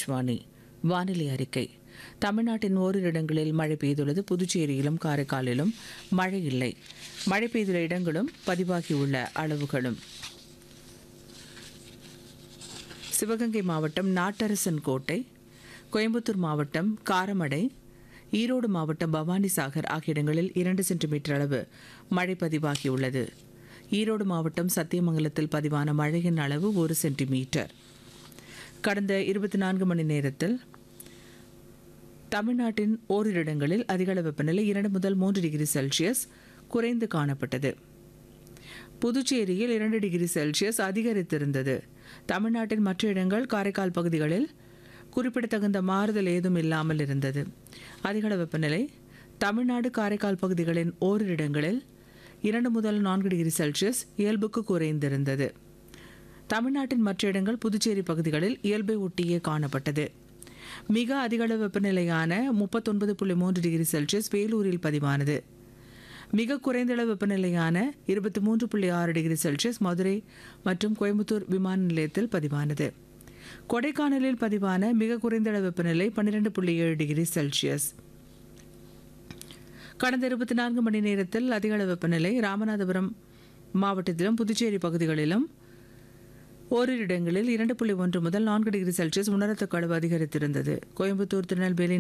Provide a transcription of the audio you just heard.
ஆகாஷ்வாணி வானிலை அறிக்கை தமிழ்நாட்டின் ஓரிரு இடங்களில் மழை பெய்துள்ளது புதுச்சேரியிலும் காரைக்காலிலும் மழை இல்லை மழை பெய்துள்ள இடங்களும் பதிவாகியுள்ள அளவுகளும் சிவகங்கை மாவட்டம் நாட்டரசன் கோட்டை கோயம்புத்தூர் மாவட்டம் காரமடை ஈரோடு மாவட்டம் பவானிசாகர் ஆகிய இடங்களில் இரண்டு சென்டிமீட்டர் அளவு மழை பதிவாகியுள்ளது ஈரோடு மாவட்டம் சத்தியமங்கலத்தில் பதிவான மழையின் அளவு ஒரு சென்டிமீட்டர் கடந்த இருபத்தி நான்கு மணி நேரத்தில் தமிழ்நாட்டின் ஓரிரு இடங்களில் அதிகளவு வெப்பநிலை இரண்டு முதல் மூன்று டிகிரி செல்சியஸ் குறைந்து காணப்பட்டது புதுச்சேரியில் இரண்டு டிகிரி செல்சியஸ் அதிகரித்திருந்தது தமிழ்நாட்டின் மற்ற இடங்கள் காரைக்கால் பகுதிகளில் குறிப்பிடத்தகுந்த மாறுதல் ஏதும் இல்லாமல் இருந்தது அதிகள வெப்பநிலை தமிழ்நாடு காரைக்கால் பகுதிகளின் ஓரிரு இடங்களில் இரண்டு முதல் நான்கு டிகிரி செல்சியஸ் இயல்புக்கு குறைந்திருந்தது தமிழ்நாட்டின் மற்ற இடங்கள் புதுச்சேரி பகுதிகளில் இயல்பை ஒட்டியே காணப்பட்டது மிக அதிகளவு வெப்பநிலையான முப்பத்தொன்பது புள்ளி மூன்று டிகிரி செல்சியஸ் வேலூரில் பதிவானது மிக குறைந்த அளவு வெப்பநிலையான இருபத்தி மூன்று புள்ளி ஆறு டிகிரி செல்சியஸ் மதுரை மற்றும் கோயம்புத்தூர் விமான நிலையத்தில் பதிவானது கொடைக்கானலில் பதிவான மிக குறைந்த அளவு வெப்பநிலை பன்னிரெண்டு புள்ளி ஏழு டிகிரி செல்சியஸ் கடந்த இருபத்தி நான்கு மணி நேரத்தில் அதிக அளவு வெப்பநிலை ராமநாதபுரம் மாவட்டத்திலும் புதுச்சேரி பகுதிகளிலும் ஓரிரு இடங்களில் இரண்டு புள்ளி ஒன்று முதல் நான்கு டிகிரி செல்சியஸ் உணரத்தக்க அளவு அதிகரித்திருந்தது கோயம்புத்தூர் திருநெல்வேலி